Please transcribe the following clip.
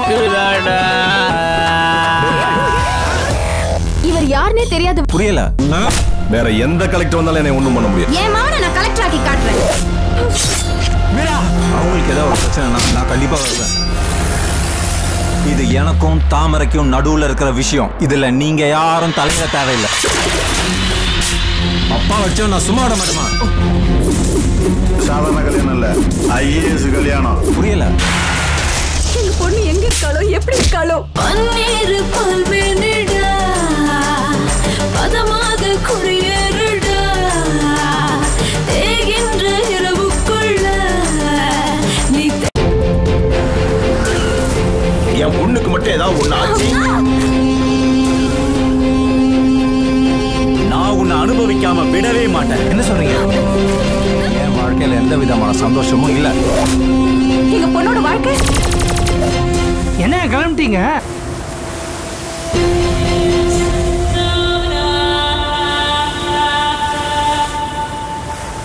இருக்குதாடா இவர் யாருன்னே தெரியாது புரியல வேற எந்த கலெக்டர் வந்தாலும் என்னை ஒண்ணும் பண்ண முடியாது என் மாவனை நான் கலெக்டர் ஆக்கி காட்டுறேன் அவங்களுக்கு ஏதாவது ஒரு பிரச்சனைனா நான் கண்டிப்பா வருவேன் இது எனக்கும் தாமரைக்கும் நடுவுல இருக்கிற விஷயம் இதுல நீங்க யாரும் தலையிட தேவையில்லை அப்பா வச்சா நான் சும்மா விட மாட்டேமா சாதாரண கல்யாணம் இல்ல ஐஏஎஸ் கல்யாணம் புரியல எங்க பொண்ணு எங்க இருக்காளோ எப்படி இருக்காளோ பன்னீர் பல்வேனிடா பதமாக குடியேறுடா தேகின்ற இரவுக்குள்ள நீ என் பொண்ணுக்கு மட்டும் ஏதாவது ஒண்ணு ஆச்சு நான் உன்னை அனுபவிக்காம விடவே மாட்டேன் என்ன சொல்றீங்க என் வாழ்க்கையில எந்த விதமான சந்தோஷமும் இல்ல எங்க பொண்ணோட வாழ்க்கை என்ன கிளம்பிட்டீங்க